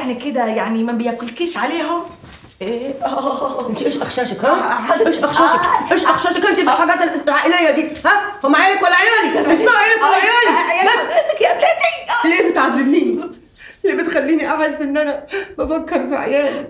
يعني كده يعني ما بياكلكيش عليهم ايه اه انت ايش اخشاشك ها؟ ايش اخشاشك؟ ايش اخشاشك انت في الحاجات العائليه دي؟ ها؟ هم عيالك ولا عيالي؟ انتوا عيالك ولا عيالي؟ عيال حضرتك يا بلادي ليه بتعذبنيني؟ ليه بتخليني احس ان انا بفكر في عيالي؟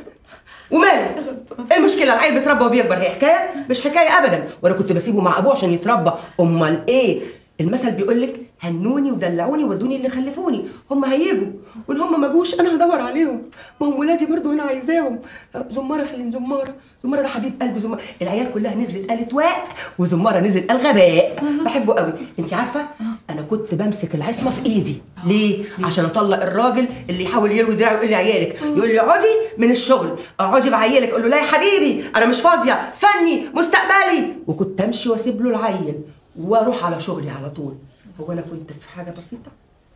ومالك؟ ايه المشكلة؟ العيل بيتربى وبيكبر هي حكاية؟ مش حكاية أبدا، وأنا كنت بسيبه مع أبوه عشان يتربى، أمال إيه؟ المثل بيقول لك هنوني ودلعوني ودوني اللي خلفوني، هم هيجوا، وإن هم ما جوش أنا هدور عليهم، ما هم ولادي برضو أنا عايزاهم، زمارة فين زمارة؟ زمارة ده حبيب قلبي زمارة، العيال كلها نزلت قالت واق وزمارة نزل قال غباء، بحبه قوي، أنت عارفة؟ أنا كنت بمسك العصمة في إيدي، ليه؟ عشان أطلق الراجل اللي يحاول يلوي دراعه يقول لي عيالك، يقول لي اقعدي من الشغل، اقعدي بعيالك، أقول له لا يا حبيبي أنا مش فاضية، فني مستقبلي، وكنت أمشي وأسيب له العيل وأروح على شغلي على طول، هو أنا كنت في حاجة بسيطة؟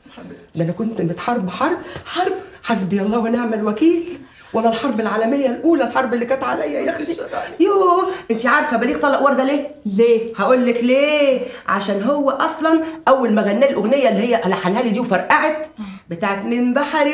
ده انا كنت متحارب حرب حرب حسبي الله ونعم الوكيل ولا الحرب العالميه الاولى الحرب اللي كانت عليا يا اختي يوه انت عارفه بليغ طلق ورده ليه ليه؟ هقول لك ليه عشان هو اصلا اول ما غنى لي الاغنيه اللي هي لحنها لي دي وفرقعت بتاعت من بحري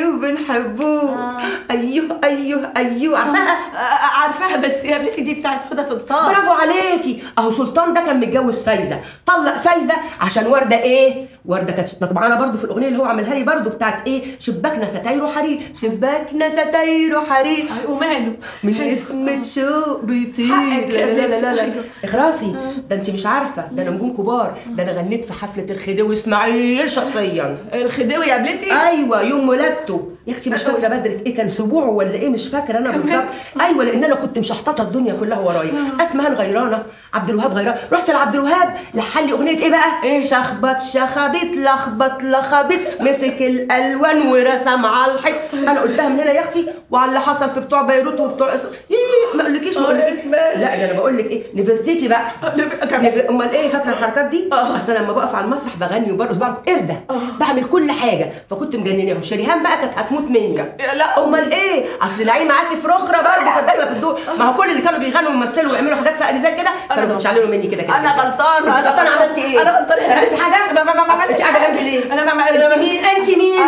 وبنحبوه ايوه ايوه ايوه عارفاها آه، عارفاها بس يا بلادي دي بتاعت هدى سلطان برافو عليكي اهو سلطان ده كان متجوز فايزه طلق فايزه عشان ورده ايه ورده كانت طبعا برضو في الاغنيه اللي هو عملها لي برضو بتاعت ايه شباكنا ستاير حرير شباكنا ستاير حرير أي، وماله من اسم شوق بيطير حقك يا لا لا لا لا, لا. بنتي. اخراسي ده انت مش عارفه ده انا نجوم كبار ده انا غنيت في حفله الخديوي اسماعيل شخصيا الخديوي يا بلادي ايوه يوم ولادته يا اختي مش فاكره بدرة ايه كان اسبوعه ولا ايه مش فاكره انا بالظبط ايوه لان انا كنت مشحططه الدنيا كلها ورايا اسمها غيرانه عبد الوهاب غيران رحت لعبد الوهاب لحن لي اغنيه ايه بقى إيه؟ شخبط شخبيط لخبط لخبيط مسك الالوان ورسم على الحيط انا قلتها من هنا يا اختي وعلى اللي حصل في بتوع بيروت وبتوع إس- إيه ما اقولكيش ما اقولكيش لا ده انا بقول لك ايه نفرتيتي بقى نف- امال ايه فاكره الحركات دي آه. اصل أنا لما بقف على المسرح بغني وبرقص بعمل قرده بعمل كل حاجه فكنت مجنناهم شريهان بقى كانت هتموت مني لا. امال ايه اصل نعيم معاكي في رخره برضه كانت داخله في الدور ما هو كل اللي كانوا بيغنوا ويمثلوا ويعملوا حاجات فقري زي كده كانوا بتشعللوا مني كده كده انا غلطانه انت غلطانه عملتي ايه؟ انا غلطانه يا سرقتي بنتي. حاجه؟ ما ما ما عملتش انت قاعده حاجة. جنبي ليه؟ انا ما ما انت مين؟ انت مين؟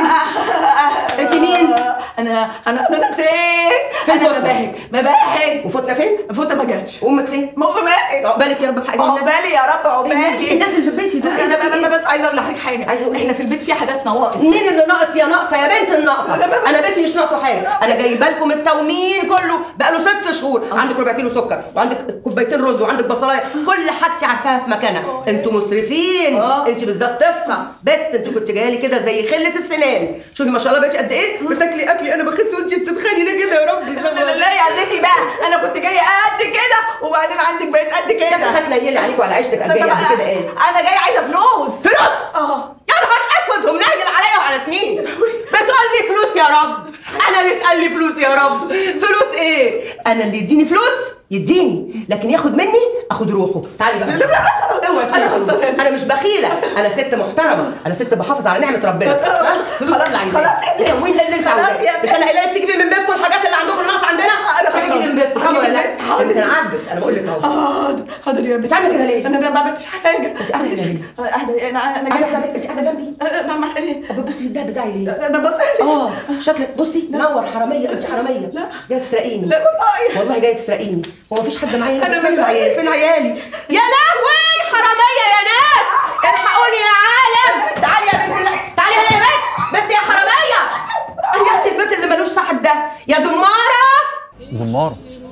انت مين؟ انا انا انا نسيت فين انا فوتنا؟ مباهج مباهج وفوتنا فين؟ فوتة ما جاتش وامك فين؟ ما هو ماتت عقبالك يا رب بحق الله عقبالي يا رب عقبالي الناس اللي في البيت يدوك انا إيه؟ انا بس عايزه اقول لحضرتك حاجه عايزة أقول إيه؟ احنا في البيت في حاجات نواقص مين اللي ناقص يا ناقصه يا بنت الناقصه انا بيتي مش ناقصه حاجه انا جايبه لكم التومين كله بقاله ست شهور عندك ربع كيلو سكر وعندك كوبايتين رز وعندك بصلايه كل حاجتي عارفاها في مكانها انتوا مسرفين انت بالذات تفصى بت انت كنت جايه لي كده زي خله السنان شوفي ما شاء الله بقيتي قد ايه بتاكلي اكلي انا بخس وانت بتتخاني ليه كده يا ربي لا لا لا يا قلتي بقى انا كنت جايه قد كده وبعدين عندك بقيت قد يا اخي كده هتنيلي عليك وعلى عيشتك قد ايه طب قد كده ايه انا جايه عايزه فلوس فلوس اه يا نهار اسود ومنيل عليا وعلى سنين بتقول لي فلوس يا رب انا بيتقال لي فلوس يا رب فلوس ايه انا اللي يديني فلوس يديني لكن ياخد مني اخد روحه تعالي بقى اوعي تقولي فلوس انا مش بخيله انا ست محترمه انا ست بحافظ على نعمه ربنا ها؟ فلوس خلاص، اللي عايزاه. خلاص يا بنتي. التموين اللي انت خلاص عاوزاه يا مش انا قايله لك تجيبي من بيتكم الحاجات اللي عندكم الناس عندنا أنا روحي جيبي من بيتكم هجيب حاضر ولا من لا بيتي، حاضر. يمكن اعاتبك انا بقول لك اهو حاضر حاضر يا بنتي انت عامله كده ليه؟ انا ما عملتش حاجه انت قاعده كده ليه؟ قاعده انا انا قاعده جايه جنبي انت قاعده جنبي أه، بعمل ايه طب بصي في الدهب بتاعي ليه؟ انا بص اه شكلك بصي نور حراميه انت حراميه لا. جايه تسرقيني لا والله والله جايه تسرقيني هو مفيش حد معايا أنا فين من- العيال فين عيالي يا لهوي حراميه يا ناس الحقوني يا عالم تعالي يا بنت ال- تعالي هنا يا بنت بنت يا حراميه يا اختي البيت اللي ملوش صاحب ده يا زماره زمارة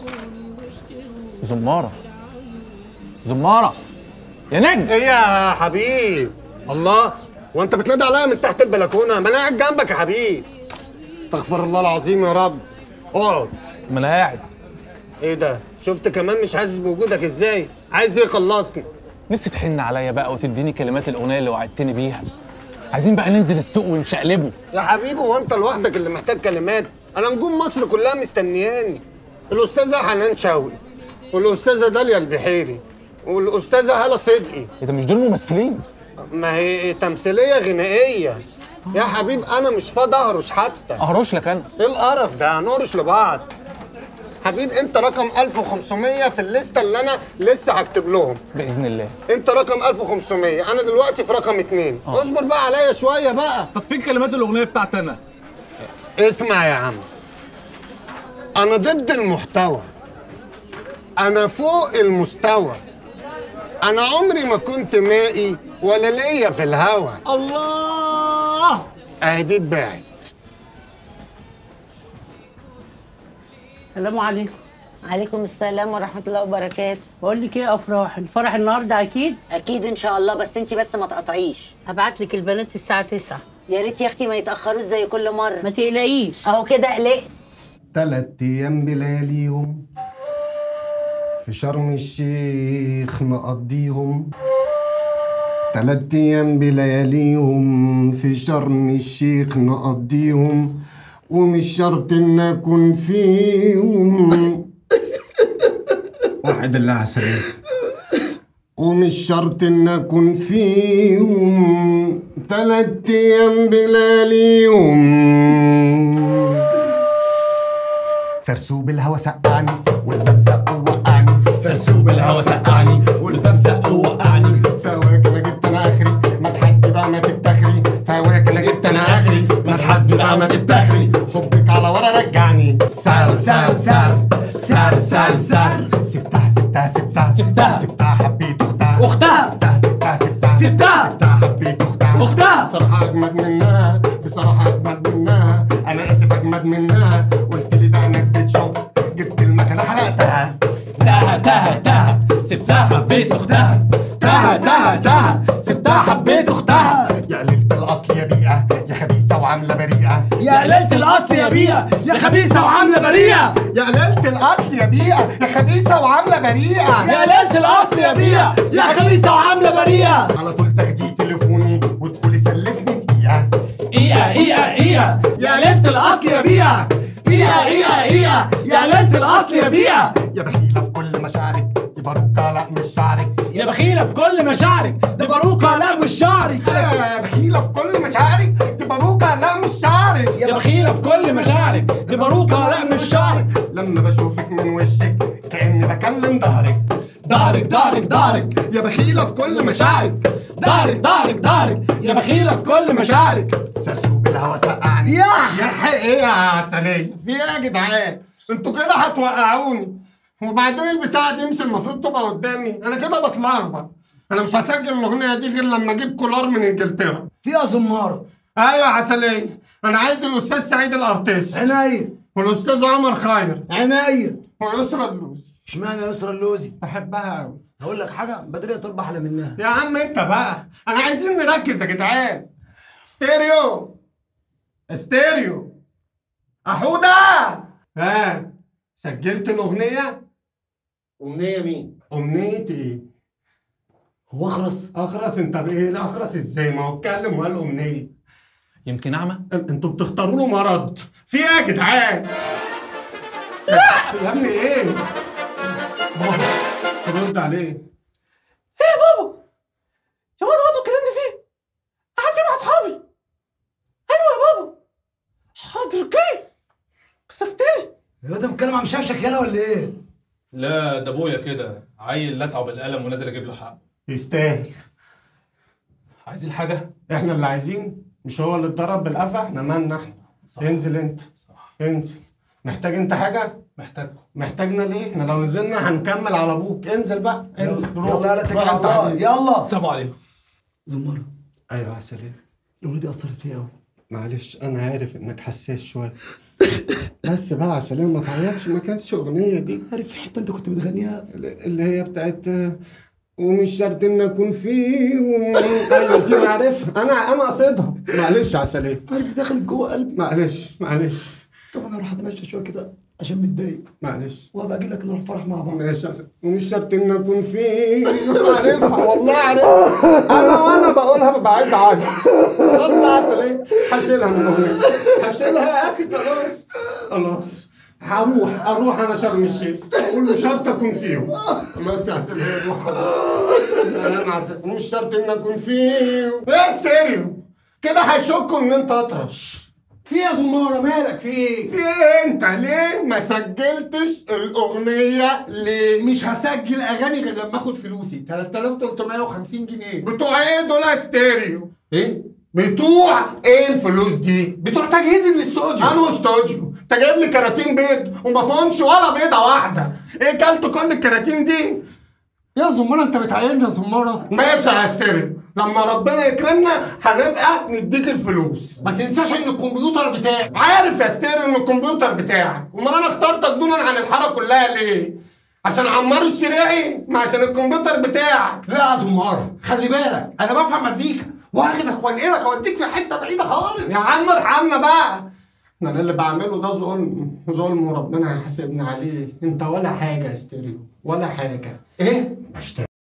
زمارة زمارة يا نجم ايه يا حبيب الله وانت بتنادي عليا من تحت البلكونه ما انا قاعد جنبك يا حبيب استغفر الله العظيم يا رب اقعد ما انا قاعد ايه ده شفت كمان مش حاسس بوجودك ازاي عايز ايه خلصني نفسي تحن عليا بقى وتديني كلمات الاغنيه اللي وعدتني بيها عايزين بقى ننزل السوق ونشقلبه يا حبيبي هو انت لوحدك اللي محتاج كلمات انا نجوم مصر كلها مستنياني الاستاذه حنان شوقي والاستاذه داليا البحيري والاستاذه هاله صدقي ايه ده مش دول ممثلين ما هي تمثيليه غنائيه يا حبيب انا مش فاضي اهرش حتى اهرش لك انا ايه القرف ده هنقرش لبعض حبيب انت رقم 1500 في الليسته اللي انا لسه هكتب لهم باذن الله انت رقم 1500 انا دلوقتي في رقم اتنين اصبر بقى عليا شويه بقى طب فين كلمات الاغنيه بتاعت انا اسمع يا عم انا ضد المحتوى انا فوق المستوى انا عمري ما كنت مائي ولا ليا في الهوى الله اهي دي اتباعت السلام عليكم عليكم السلام ورحمة الله وبركاته بقول لك ايه يا افراح الفرح النهارده اكيد أكيد إن شاء الله بس أنت بس ما تقطعيش هبعت لك البنات الساعه 9 يا ريت يا أختي ما يتأخروش زي كل ما مرة تقلقيش أهو كده قلقت تلات ايام بلاليهم في شرم الشيخ مقضيهم تلات ايام بلياليهم في شرم الشيخ نقضيهم ومش شرط ان اكون فيهم واحد الله عسلين ومش شرط ان اكون فيهم تلات ايام بلاليهم سرسوب الهوا سقعني والباب زق ووقعني سرسوب الهوا سقعني والباب زق ووقعني فواك انا جبت انا اخري ما تحاسبي بقى ما تتاخري فواك انا جبت انا اخري ما تحاسبي بقى ما تتاخري حبك على ورا رجعني سر سر سر سر سر سر سبتها سبتها سبتها سبتها. سبتها حبيت اختها أختها. سبتها سبتها سبتها سبتها. سبتها حبيت اختها أختها. بصراحة اجمد منها بصراحة اجمد منها انا اسف اجمد منها قلت لي ده انا اديت شوك جبت المكنة حلقتها تاه تاه تاه سبتها حبيت اختها تاه تاه تاه سبتها حبيت اختها يا قليلة الاصل يا بيئة يا خبيثة وعاملة بريئة يا قليلة الاصل يا بيئة يا خبيثة وعاملة بريئة يا قليلة الاصل يا بيئة يا خبيثة وعاملة بريئة يا قليلة الاصل يا بيئة يا خبيثة وعاملة بريئة على طول تاخدي تليفوني وتقولي سلفني دقيقة ايقة ايقة ايقة يا قليلة الاصل يا بيئة ايقة ايقة ايقة يا قليلة الاصل يا بيئة يا بخيلة في كل مشاعرك دي باروكة لا مش شعرك يا بخيلة في كل مشاعرك ده باروكة لا مش شعرك يا بخيلة في كل مشاعرك دي باروكة لا مش شعرك يا بخيلة في كل مشاعرك دي باروكة لا مش شعرك لما بشوفك من وشك كأني بكلم ظهرك دارك دارك دارك يا بخيلة في كل مشاعرك دارك دارك دارك يا بخيلة في كل مشاعرك سرسوب الهوا سقعني يا يا ايه يا عسلية في ايه يا جدعان انتوا كده هتوقعوني وبعدين البتاعة دي مش المفروض تبقى قدامي انا كده بتلخبط انا مش هسجل الاغنية دي غير لما اجيب كولار من انجلترا فيها زمارة ايوه يا عسلية انا عايز الاستاذ سعيد الارتيست عناية والاستاذ عمر خير عناية ويسرى اللوزي اشمعنى يسرى اللوزي بحبها قوي هقول لك حاجة بدرية طلب أحلى منها يا عم انت بقى انا عايزين نركز يا جدعان ستيريو ستيريو احوده ها سجلت الاغنيه أمنية مين؟ امنيه ايه هو أخرس اخرس انت بايه لا اخرس ازاي ما هو اتكلم وقال امنيه يمكن اعمى انتوا بتختاروا له مرض في ايه يا جدعان يا ابني ايه بابا رد عليه ايه يا بابا يا بابا انتوا الكلام ده فين قاعد فين مع اصحابي ايوه يا بابا حاضر جاي كسفتني يا ده متكلم عن مشاكشك يالا ولا إيه؟ لا ده ابويا كده عيل لسعه بالقلم ونازل اجيب له حق يستاهل عايزين حاجه احنا اللي عايزين مش هو اللي اتضرب بالقفا احنا مالنا احنا صح. انزل انت صح انزل محتاج انت حاجه محتاجكم محتاجنا ليه احنا لو نزلنا هنكمل على ابوك انزل بقى انزل روح. يلا يلا اتكل روح على انت الله عليك. يلا السلام عليكم زمارة ايوه يا سلام الأغنية دي أثرت فيا أوي معلش انا عارف انك حساس شويه بس بقى يا سلام ما تعيطش ما كانتش اغنيه دي عارف في حتة أنت كنت بتغنيها اللي هي بتاعت ومش شرط ان اكون فيهم ايوه دي انا عارفها انا انا قصدها معلش يا سلام عارف دخلت جوه قلبي معلش معلش طب أنا أروح أتمشى شوية كده عشان متضايق معلش وهبقى أجي لك نروح فرح مع بعض ماشي يا سلام. ومش شرط ان اكون فيه عارفها والله عارفها انا وانا بقولها ببقى عايز اعيط الله يا سلام هشيلها من الاغنيه هشيلها يا اخي خلاص خلاص هروح اروح انا شرم الشيخ اقول له شرط اكون فيهم خلاص يا سلام روح سلام يا سلام مش شرط ان اكون فيهم يا ستيريو كده هيشكوا ان انت اطرش في يا زمارة مالك في إيه؟ في ايه انت ليه ما سجلتش الاغنيه ليه مش هسجل اغاني غير لما اخد فلوسي 3350 جنيه بتوع ايه دول يا ستيريو ايه بتوع ايه الفلوس دي؟ بتوع تجهيز الاستوديو انا استوديو انت جايب لي كراتين بيض وما فيهمش ولا بيضه واحده ايه كلت كل الكراتين دي يا زمارة انت بتعايرني يا زمارة ماشي يا استري لما ربنا يكرمنا هنبقى نديك الفلوس ما تنساش ان الكمبيوتر بتاعي عارف يا استري ان الكمبيوتر بتاعك امال انا اخترتك دونا عن الحاره كلها ليه عشان عمار الشريعي ما عشان الكمبيوتر بتاعك لا يا زمارة خلي بالك انا بفهم مزيكا واخدك وانقلك اوديك في حتة بعيدة خالص يا عم ارحمنا بقى انا اللي بعمله ده ظلم ظلم وربنا هيحاسبني عليه انت ولا حاجه يا ستيريو ولا حاجه ايه بشتغل